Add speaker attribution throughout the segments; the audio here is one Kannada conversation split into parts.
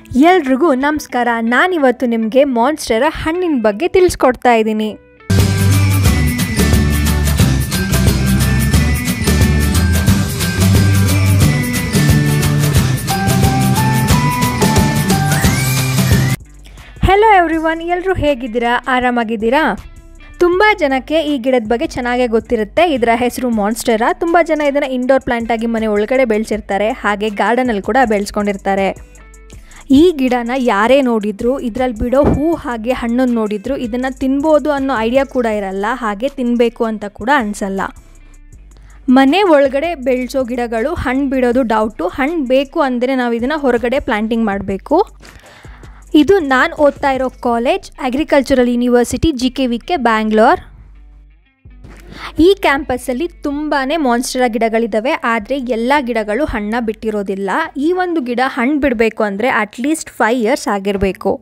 Speaker 1: ಎಲ್ರಿಗೂ ನಮಸ್ಕಾರ ನಾನಿವತ್ತು ನಿಮಗೆ ಮಾನ್ಸ್ಟರ ಹಣ್ಣಿನ ಬಗ್ಗೆ ತಿಳಿಸ್ಕೊಡ್ತಾ ಇದ್ದೀನಿ ಹೆಲೋ ಎವ್ರಿವನ್ ಎಲ್ಲರೂ ಹೇಗಿದ್ದೀರಾ ಆರಾಮಾಗಿದ್ದೀರಾ ತುಂಬ ಜನಕ್ಕೆ ಈ ಗಿಡದ ಬಗ್ಗೆ ಚೆನ್ನಾಗೇ ಗೊತ್ತಿರುತ್ತೆ ಇದರ ಹೆಸರು ಮಾನ್ಸ್ಟರ ತುಂಬ ಜನ ಇದನ್ನು ಇಂಡೋರ್ ಪ್ಲಾಂಟ್ ಆಗಿ ಮನೆ ಒಳಗಡೆ ಬೆಳೆಸಿರ್ತಾರೆ ಹಾಗೆ ಗಾರ್ಡನಲ್ಲಿ ಕೂಡ ಬೆಳೆಸ್ಕೊಂಡಿರ್ತಾರೆ ಈ ಗಿಡನ ಯಾರೇ ನೋಡಿದ್ರು ಇದರಲ್ಲಿ ಬಿಡೋ ಹೂ ಹಾಗೆ ಹಣ್ಣನ್ನು ನೋಡಿದ್ರು ಇದನ್ನು ತಿನ್ಬೋದು ಅನ್ನೋ ಐಡಿಯಾ ಕೂಡ ಇರಲ್ಲ ಹಾಗೆ ತಿನ್ನಬೇಕು ಅಂತ ಕೂಡ ಅನಿಸಲ್ಲ ಮನೆ ಒಳಗಡೆ ಬೆಳೆಸೋ ಗಿಡಗಳು ಹಣ್ಣು ಬಿಡೋದು ಡೌಟು ಹಣ್ಣು ಬೇಕು ಅಂದರೆ ನಾವು ಇದನ್ನು ಹೊರಗಡೆ ಪ್ಲಾಂಟಿಂಗ್ ಮಾಡಬೇಕು ಇದು ನಾನು ಓದ್ತಾ ಇರೋ college agricultural university G K V K Bangalore ಈ ಕ್ಯಾಂಪಸ್ಸಲ್ಲಿ ತುಂಬಾ ಮಾನ್ಸ್ಟರ ಗಿಡಗಳಿದ್ದಾವೆ ಆದರೆ ಎಲ್ಲ ಗಿಡಗಳು ಹಣ್ಣ ಬಿಟ್ಟಿರೋದಿಲ್ಲ ಈ ಒಂದು ಗಿಡ ಹಣ್ಣು ಬಿಡಬೇಕು ಅಂದರೆ ಅಟ್ಲೀಸ್ಟ್ ಫೈವ್ ಇಯರ್ಸ್ ಆಗಿರಬೇಕು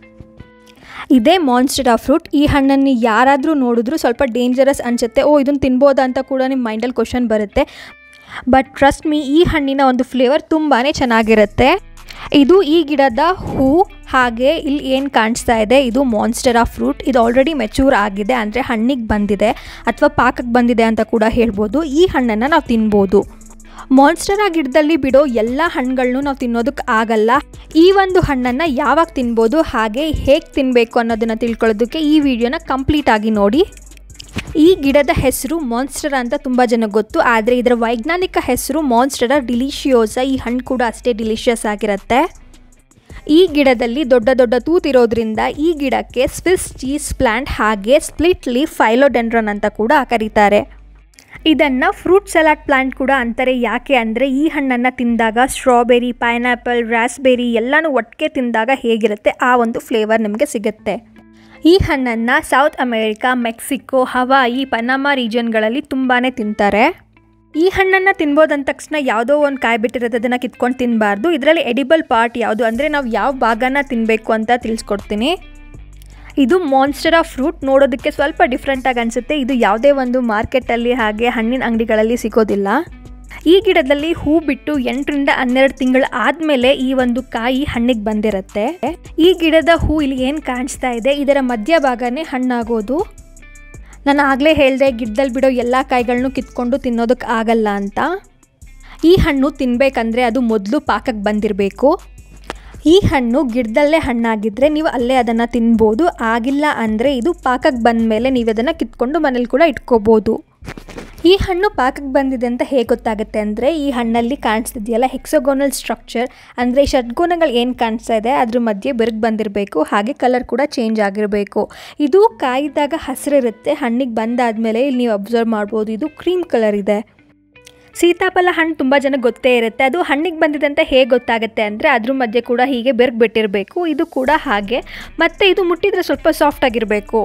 Speaker 1: ಇದೇ ಮಾನ್ಸ್ಟರ ಫ್ರೂಟ್ ಈ ಹಣ್ಣನ್ನು ಯಾರಾದರೂ ನೋಡಿದ್ರು ಸ್ವಲ್ಪ ಡೇಂಜರಸ್ ಅನಿಸುತ್ತೆ ಓ ಇದನ್ನು ತಿನ್ಬೋದಾ ಅಂತ ಕೂಡ ನಿಮ್ಮ ಮೈಂಡಲ್ಲಿ ಕ್ವಶನ್ ಬರುತ್ತೆ ಬಟ್ ಟ್ರಸ್ಟ್ ಮೀ ಈ ಹಣ್ಣಿನ ಒಂದು ಫ್ಲೇವರ್ ತುಂಬಾ ಚೆನ್ನಾಗಿರುತ್ತೆ ಇದು ಈ ಗಿಡದ ಹೂ ಹಾಗೆ ಇಲ್ಲಿ ಏನು ಕಾಣಿಸ್ತಾ ಇದೆ ಇದು ಮಾನ್ಸ್ಟರ ಫ್ರೂಟ್ ಇದು ಆಲ್ರೆಡಿ ಮೆಚೂರ್ ಆಗಿದೆ ಅಂದರೆ ಹಣ್ಣಿಗೆ ಬಂದಿದೆ ಅಥವಾ ಪಾಕಕ್ಕೆ ಬಂದಿದೆ ಅಂತ ಕೂಡ ಹೇಳ್ಬೋದು ಈ ಹಣ್ಣನ್ನು ನಾವು ತಿನ್ಬೋದು ಮಾನ್ಸ್ಟರ ಗಿಡದಲ್ಲಿ ಬಿಡೋ ಎಲ್ಲ ಹಣ್ಣುಗಳನ್ನು ನಾವು ತಿನ್ನೋದಕ್ಕೆ ಆಗಲ್ಲ ಈ ಒಂದು ಹಣ್ಣನ್ನು ಯಾವಾಗ ತಿನ್ಬೋದು ಹಾಗೆ ಹೇಗೆ ತಿನ್ನಬೇಕು ಅನ್ನೋದನ್ನು ತಿಳ್ಕೊಳ್ಳೋದಕ್ಕೆ ಈ ವಿಡಿಯೋನ ಕಂಪ್ಲೀಟ್ ಆಗಿ ನೋಡಿ ಈ ಗಿಡದ ಹೆಸರು ಮಾನ್ಸ್ಟರ ಅಂತ ತುಂಬ ಜನಕ್ಕೆ ಗೊತ್ತು ಆದರೆ ಇದರ ವೈಜ್ಞಾನಿಕ ಹೆಸರು ಮಾನ್ಸ್ಟರ ಡಿಲಿಷಿಯೋಸ ಈ ಹಣ್ಣು ಕೂಡ ಅಷ್ಟೇ ಡಿಲಿಷಿಯಸ್ ಆಗಿರುತ್ತೆ ಈ ಗಿಡದಲ್ಲಿ ದೊಡ್ಡ ದೊಡ್ಡ ತೂತಿರೋದ್ರಿಂದ ಈ ಗಿಡಕ್ಕೆ ಸ್ವಿಸ್ ಚೀಸ್ ಪ್ಲಾಂಟ್ ಹಾಗೆ ಸ್ಪ್ಲಿಟ್ ಲೀಫ್ ಫೈಲೋಡೆಂಡ್ರನ್ ಅಂತ ಕೂಡ ಕರೀತಾರೆ ಇದನ್ನು ಫ್ರೂಟ್ ಸಲಾಡ್ ಪ್ಲಾಂಟ್ ಕೂಡ ಅಂತಾರೆ ಯಾಕೆ ಅಂದರೆ ಈ ಹಣ್ಣನ್ನು ತಿಂದಾಗ ಸ್ಟ್ರಾಬೆರಿ ಪೈನಾಪಲ್ ರಾಸ್ಬೆರಿ ಎಲ್ಲನೂ ಒಟ್ಟಿಗೆ ತಿಂದಾಗ ಹೇಗಿರುತ್ತೆ ಆ ಒಂದು ಫ್ಲೇವರ್ ನಿಮಗೆ ಸಿಗುತ್ತೆ ಈ ಹಣ್ಣನ್ನು South America Mexico Hawaii Panama ರೀಜನ್ಗಳಲ್ಲಿ ತುಂಬಾ ತಿಂತಾರೆ ಈ ಹಣ್ಣನ್ನು ತಿನ್ಬೋದಂದ ತಕ್ಷಣ ಯಾವುದೋ ಒಂದು ಕಾಯಿ ಬಿಟ್ಟಿರೋದು ಅದನ್ನು ಕಿತ್ಕೊಂಡು ತಿನ್ನಬಾರ್ದು ಇದರಲ್ಲಿ ಎಡಿಬಲ್ ಪಾರ್ಟ್ ಯಾವುದು ಅಂದರೆ ನಾವು ಯಾವ ಭಾಗನ ತಿನ್ನಬೇಕು ಅಂತ ತಿಳಿಸ್ಕೊಡ್ತೀನಿ ಇದು ಮಾನ್ಸ್ಟರ ಫ್ರೂಟ್ ನೋಡೋದಕ್ಕೆ ಸ್ವಲ್ಪ ಡಿಫ್ರೆಂಟಾಗಿ ಅನಿಸುತ್ತೆ ಇದು ಯಾವುದೇ ಒಂದು ಮಾರ್ಕೆಟಲ್ಲಿ ಹಾಗೆ ಹಣ್ಣಿನ ಅಂಗಡಿಗಳಲ್ಲಿ ಸಿಗೋದಿಲ್ಲ ಈ ಗಿಡದಲ್ಲಿ ಹೂ ಬಿಟ್ಟು ಎಂಟರಿಂದ ಹನ್ನೆರಡು ತಿಂಗಳು ಆದಮೇಲೆ ಈ ಒಂದು ಕಾಯಿ ಹಣ್ಣಿಗೆ ಬಂದಿರುತ್ತೆ ಈ ಗಿಡದ ಹೂ ಇಲ್ಲಿ ಏನು ಕಾಣಿಸ್ತಾ ಇದೆ ಇದರ ಮಧ್ಯಭಾಗನೇ ಹಣ್ಣಾಗೋದು ನಾನು ಆಗಲೇ ಹೇಳಿದೆ ಗಿಡದಲ್ಲಿ ಬಿಡೋ ಎಲ್ಲ ಕಾಯಿಗಳನ್ನೂ ಕಿತ್ಕೊಂಡು ತಿನ್ನೋದಕ್ಕೆ ಆಗಲ್ಲ ಅಂತ ಈ ಹಣ್ಣು ತಿನ್ನಬೇಕಂದ್ರೆ ಅದು ಮೊದಲು ಪಾಕಕ್ಕೆ ಬಂದಿರಬೇಕು ಈ ಹಣ್ಣು ಗಿಡದಲ್ಲೇ ಹಣ್ಣಾಗಿದ್ದರೆ ನೀವು ಅಲ್ಲೇ ಅದನ್ನು ತಿನ್ಬೋದು ಆಗಿಲ್ಲ ಅಂದರೆ ಇದು ಪಾಕಕ್ಕೆ ಬಂದ ಮೇಲೆ ನೀವು ಅದನ್ನು ಕಿತ್ಕೊಂಡು ಮನೇಲಿ ಕೂಡ ಇಟ್ಕೋಬೋದು ಈ ಹಣ್ಣು ಪಾಕಕ್ಕೆ ಬಂದಿದೆ ಅಂತ ಹೇಗೆ ಗೊತ್ತಾಗುತ್ತೆ ಅಂದರೆ ಈ ಹಣ್ಣಲ್ಲಿ ಕಾಣಿಸ್ತಿದೆಯಲ್ಲ ಹೆಕ್ಸೋಗೋನಲ್ ಸ್ಟ್ರಕ್ಚರ್ ಅಂದರೆ ಷಡ್ಗುಣಗಳು ಏನು ಕಾಣಿಸ್ತಾ ಇದೆ ಅದ್ರ ಮಧ್ಯೆ ಬೆರಗ್ ಬಂದಿರಬೇಕು ಹಾಗೆ ಕಲರ್ ಕೂಡ ಚೇಂಜ್ ಆಗಿರಬೇಕು ಇದು ಕಾಯ್ದಾಗ ಹಸಿರಿರುತ್ತೆ ಹಣ್ಣಿಗೆ ಬಂದಾದಮೇಲೆ ಇಲ್ಲಿ ನೀವು ಅಬ್ಸರ್ವ್ ಮಾಡ್ಬೋದು ಇದು ಕ್ರೀಮ್ ಕಲರ್ ಇದೆ ಸೀತಾಫಲ ಹಣ್ಣು ತುಂಬ ಜನಕ್ಕೆ ಗೊತ್ತೇ ಇರುತ್ತೆ ಅದು ಹಣ್ಣಿಗೆ ಬಂದಿದೆ ಅಂತ ಹೇಗೆ ಗೊತ್ತಾಗುತ್ತೆ ಅಂದರೆ ಅದ್ರ ಮಧ್ಯೆ ಕೂಡ ಹೀಗೆ ಬೆರ್ಗ್ ಬಿಟ್ಟಿರಬೇಕು ಇದು ಕೂಡ ಹಾಗೆ ಮತ್ತು ಇದು ಮುಟ್ಟಿದ್ರೆ ಸ್ವಲ್ಪ ಸಾಫ್ಟ್ ಆಗಿರಬೇಕು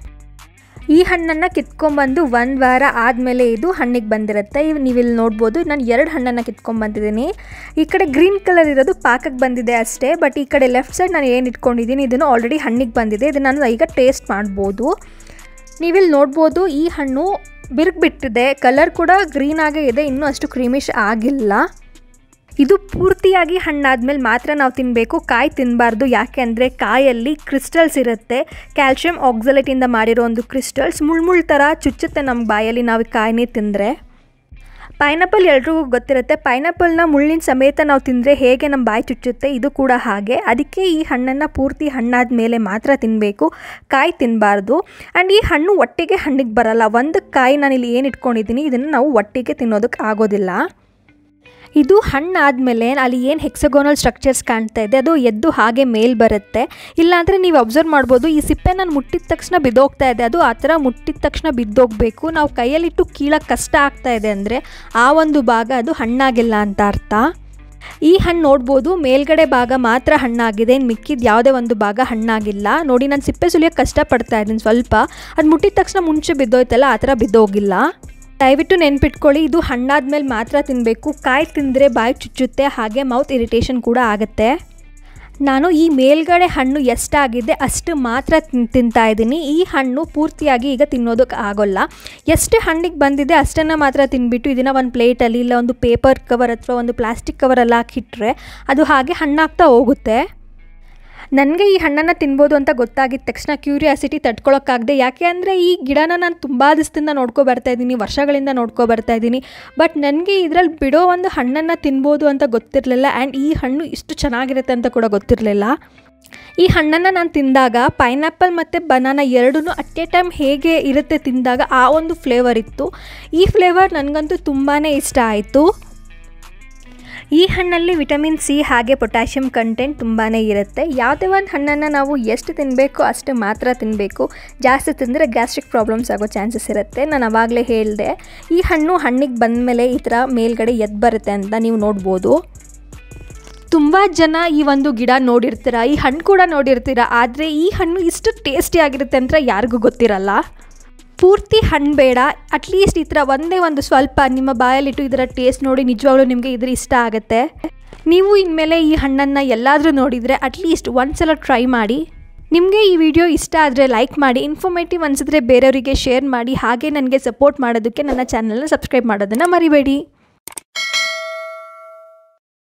Speaker 1: ಈ ಹಣ್ಣನ್ನು ಕಿತ್ಕೊಂಡ್ಬಂದು ಒಂದು ವಾರ ಆದಮೇಲೆ ಇದು ಹಣ್ಣಿಗೆ ಬಂದಿರುತ್ತೆ ಇವು ನೀವು ಇಲ್ಲಿ ನೋಡ್ಬೋದು ನಾನು ಎರಡು ಹಣ್ಣನ್ನು ಕಿತ್ಕೊಂಡ್ಬಂದಿದ್ದೀನಿ ಈ ಕಡೆ ಗ್ರೀನ್ ಕಲರ್ ಇರೋದು ಪಾಕಕ್ಕೆ ಬಂದಿದೆ ಅಷ್ಟೇ ಬಟ್ ಈ ಕಡೆ ಲೆಫ್ಟ್ ಸೈಡ್ ನಾನು ಏನು ಇಟ್ಕೊಂಡಿದ್ದೀನಿ ಇದನ್ನು ಆಲ್ರೆಡಿ ಹಣ್ಣಿಗೆ ಬಂದಿದೆ ಇದನ್ನು ನಾನು ಈಗ ಟೇಸ್ಟ್ ಮಾಡ್ಬೋದು ನೀವಿಲ್ಲಿ ನೋಡ್ಬೋದು ಈ ಹಣ್ಣು ಬಿರುಗ್ಬಿಟ್ಟಿದೆ ಕಲರ್ ಕೂಡ ಗ್ರೀನ್ ಆಗೇ ಇದೆ ಇನ್ನೂ ಅಷ್ಟು ಕ್ರೀಮಿಶ್ ಆಗಿಲ್ಲ ಇದು ಪೂರ್ತಿಯಾಗಿ ಹಣ್ಣಾದ್ಮೇಲೆ ಮಾತ್ರ ನಾವು ತಿನ್ನಬೇಕು ಕಾಯಿ ತಿನ್ನಬಾರ್ದು ಯಾಕೆ ಅಂದರೆ ಕಾಯಲ್ಲಿ ಕ್ರಿಸ್ಟಲ್ಸ್ ಇರುತ್ತೆ ಕ್ಯಾಲ್ಶಿಯಂ ಆಕ್ಸಲೇಟಿಂದ ಮಾಡಿರೋ ಒಂದು ಕ್ರಿಸ್ಟಲ್ಸ್ ಮುಳ್ಮುಳ್ ಥರ ಚುಚ್ಚುತ್ತೆ ನಮ್ಮ ಬಾಯಲ್ಲಿ ನಾವು ಕಾಯಿನೇ ತಿಂದರೆ ಪೈನಾಪಲ್ ಎಲ್ರಿಗೂ ಗೊತ್ತಿರುತ್ತೆ ಪೈನಾಪಲ್ನ ಮುಳ್ಳಿನ ಸಮೇತ ನಾವು ತಿಂದರೆ ಹೇಗೆ ನಮ್ಮ ಬಾಯಿ ಚುಚ್ಚುತ್ತೆ ಇದು ಕೂಡ ಹಾಗೆ ಅದಕ್ಕೆ ಈ ಹಣ್ಣನ್ನು ಪೂರ್ತಿ ಹಣ್ಣಾದ ಮೇಲೆ ಮಾತ್ರ ತಿನ್ನಬೇಕು ಕಾಯಿ ತಿನ್ನಬಾರ್ದು ಆ್ಯಂಡ್ ಈ ಹಣ್ಣು ಒಟ್ಟಿಗೆ ಹಣ್ಣಿಗೆ ಬರಲ್ಲ ಒಂದು ಕಾಯಿ ನಾನಿಲ್ಲಿ ಏನು ಇಟ್ಕೊಂಡಿದ್ದೀನಿ ಇದನ್ನು ನಾವು ಒಟ್ಟಿಗೆ ತಿನ್ನೋದಕ್ಕೆ ಆಗೋದಿಲ್ಲ ಇದು ಹಣ್ಣಾದಮೇಲೆ ಅಲ್ಲಿ ಏನು ಹೆಕ್ಸಗೋನಲ್ ಸ್ಟ್ರಕ್ಚರ್ಸ್ ಕಾಣ್ತಾ ಇದೆ ಅದು ಎದ್ದು ಹಾಗೆ ಮೇಲ್ ಬರುತ್ತೆ ಇಲ್ಲಾಂದರೆ ನೀವು ಅಬ್ಸರ್ವ್ ಮಾಡ್ಬೋದು ಈ ಸಿಪ್ಪೆ ನಾನು ಮುಟ್ಟಿದ ತಕ್ಷಣ ಬಿದ್ದೋಗ್ತಾ ಇದೆ ಅದು ಆ ಥರ ಮುಟ್ಟಿದ ತಕ್ಷಣ ಬಿದ್ದೋಗಬೇಕು ನಾವು ಕೈಯಲ್ಲಿಟ್ಟು ಕೀಳಕ್ಕೆ ಕಷ್ಟ ಆಗ್ತಾ ಇದೆ ಅಂದರೆ ಆ ಒಂದು ಭಾಗ ಅದು ಹಣ್ಣಾಗಿಲ್ಲ ಅಂತ ಅರ್ಥ ಈ ಹಣ್ಣು ನೋಡ್ಬೋದು ಮೇಲ್ಗಡೆ ಭಾಗ ಮಾತ್ರ ಹಣ್ಣಾಗಿದೆ ಇನ್ನು ಮಿಕ್ಕಿದ ಯಾವುದೇ ಒಂದು ಭಾಗ ಹಣ್ಣಾಗಿಲ್ಲ ನೋಡಿ ನಾನು ಸಿಪ್ಪೆ ಸುಲಿಯೋಕ್ಕೆ ಕಷ್ಟಪಡ್ತಾ ಇದ್ದೀನಿ ಸ್ವಲ್ಪ ಅದು ಮುಟ್ಟಿದ ತಕ್ಷಣ ಮುಂಚೆ ಬಿದ್ದೋಯ್ತಲ್ಲ ಆ ಥರ ಬಿದ್ದೋಗಿಲ್ಲ ದಯವಿಟ್ಟು ನೆನ್ಪಿಟ್ಕೊಳ್ಳಿ ಇದು ಹಣ್ಣಾದ್ಮೇಲೆ ಮಾತ್ರ ತಿನ್ನಬೇಕು ಕಾಯಿ ತಿಂದರೆ ಬಾಯಿ ಚುಚ್ಚುತ್ತೆ ಹಾಗೆ ಮೌತ್ ಇರಿಟೇಷನ್ ಕೂಡ ಆಗುತ್ತೆ ನಾನು ಈ ಮೇಲ್ಗಡೆ ಹಣ್ಣು ಎಷ್ಟಾಗಿದೆ ಅಷ್ಟು ಮಾತ್ರ ತಿನ್ ತಿಂತಾ ಇದ್ದೀನಿ ಈ ಹಣ್ಣು ಪೂರ್ತಿಯಾಗಿ ಈಗ ತಿನ್ನೋದಕ್ಕೆ ಆಗೋಲ್ಲ ಎಷ್ಟು ಹಣ್ಣಿಗೆ ಬಂದಿದೆ ಅಷ್ಟನ್ನು ಮಾತ್ರ ತಿನ್ಬಿಟ್ಟು ಇದನ್ನು ಒಂದು ಪ್ಲೇಟಲ್ಲಿ ಇಲ್ಲ ಒಂದು ಪೇಪರ್ ಕವರ್ ಅಥವಾ ಒಂದು ಪ್ಲಾಸ್ಟಿಕ್ ಕವರಲ್ಲಿ ಹಾಕಿಟ್ರೆ ಅದು ಹಾಗೆ ಹಣ್ಣಾಗ್ತಾ ಹೋಗುತ್ತೆ ನನಗೆ ಈ ಹಣ್ಣನ್ನು ತಿನ್ಬೋದು ಅಂತ ಗೊತ್ತಾಗಿದ್ದ ತಕ್ಷಣ ಕ್ಯೂರಿಯಾಸಿಟಿ ತಡ್ಕೊಳಕ್ಕಾಗದೆ ಯಾಕೆ ಅಂದರೆ ಈ ಗಿಡನ ನಾನು ತುಂಬ ದಿವಸದಿಂದ ನೋಡ್ಕೊ ಬರ್ತಾ ಇದ್ದೀನಿ ವರ್ಷಗಳಿಂದ ನೋಡ್ಕೊ ಬರ್ತಾ ಇದ್ದೀನಿ ಬಟ್ ನನಗೆ ಇದರಲ್ಲಿ ಬಿಡೋ ಒಂದು ಹಣ್ಣನ್ನು ತಿನ್ಬೋದು ಅಂತ ಗೊತ್ತಿರಲಿಲ್ಲ ಆ್ಯಂಡ್ ಈ ಹಣ್ಣು ಇಷ್ಟು ಚೆನ್ನಾಗಿರುತ್ತೆ ಅಂತ ಕೂಡ ಗೊತ್ತಿರಲಿಲ್ಲ ಈ ಹಣ್ಣನ್ನು ನಾನು ತಿಂದಾಗ ಪೈನಾಪಲ್ ಮತ್ತು ಬನಾನ ಎರಡೂ ಅಟ್ ಎ ಟೈಮ್ ಹೇಗೆ ಇರುತ್ತೆ ತಿಂದಾಗ ಆ ಒಂದು ಫ್ಲೇವರ್ ಇತ್ತು ಈ ಫ್ಲೇವರ್ ನನಗಂತೂ ತುಂಬಾ ಇಷ್ಟ ಆಯಿತು ಈ ಹಣ್ಣಲ್ಲಿ ವಿಟಮಿನ್ ಸಿ ಹಾಗೆ ಪೊಟ್ಯಾಷಿಯಮ್ ಕಂಟೆಂಟ್ ತುಂಬಾ ಇರುತ್ತೆ ಯಾವುದೇ ಒಂದು ಹಣ್ಣನ್ನು ನಾವು ಎಷ್ಟು ತಿನ್ನಬೇಕು ಅಷ್ಟು ಮಾತ್ರ ತಿನ್ನಬೇಕು ಜಾಸ್ತಿ ತಿಂದರೆ ಗ್ಯಾಸ್ಟ್ರಿಕ್ ಪ್ರಾಬ್ಲಮ್ಸ್ ಆಗೋ ಚಾನ್ಸಸ್ ಇರುತ್ತೆ ನಾನು ಅವಾಗಲೇ ಹೇಳಿದೆ ಈ ಹಣ್ಣು ಹಣ್ಣಿಗೆ ಬಂದಮೇಲೆ ಈ ಥರ ಮೇಲ್ಗಡೆ ಎದ್ದು ಬರುತ್ತೆ ಅಂತ ನೀವು ನೋಡ್ಬೋದು ತುಂಬ ಜನ ಈ ಒಂದು ಗಿಡ ನೋಡಿರ್ತೀರ ಈ ಹಣ್ಣು ಕೂಡ ನೋಡಿರ್ತೀರ ಆದರೆ ಈ ಹಣ್ಣು ಇಷ್ಟು ಟೇಸ್ಟಿ ಆಗಿರುತ್ತೆ ಅಂತ ಯಾರಿಗೂ ಗೊತ್ತಿರಲ್ಲ ಪೂರ್ತಿ ಹಣ್ಣು ಬೇಡ ಅಟ್ಲೀಸ್ಟ್ ಈ ಥರ ಒಂದೇ ಒಂದು ಸ್ವಲ್ಪ ನಿಮ್ಮ ಬಾಯಲ್ಲಿಟ್ಟು ಇದರ ಟೇಸ್ಟ್ ನೋಡಿ ನಿಜವಾಗ್ಲೂ ನಿಮಗೆ ಇದ್ರ ಇಷ್ಟ ಆಗುತ್ತೆ ನೀವು ಇನ್ಮೇಲೆ ಈ ಹಣ್ಣನ್ನು ಎಲ್ಲಾದರೂ ನೋಡಿದರೆ ಅಟ್ಲೀಸ್ಟ್ ಒಂದ್ಸಲ ಟ್ರೈ ಮಾಡಿ ನಿಮಗೆ ಈ ವಿಡಿಯೋ ಇಷ್ಟ ಆದರೆ ಲೈಕ್ ಮಾಡಿ ಇನ್ಫಾರ್ಮೇಟಿವ್ ಅನಿಸಿದ್ರೆ ಬೇರೆಯವರಿಗೆ ಶೇರ್ ಮಾಡಿ ಹಾಗೆ ನನಗೆ ಸಪೋರ್ಟ್ ಮಾಡೋದಕ್ಕೆ ನನ್ನ ಚಾನಲ್ನ ಸಬ್ಸ್ಕ್ರೈಬ್ ಮಾಡೋದನ್ನು ಮರಿಬೇಡಿ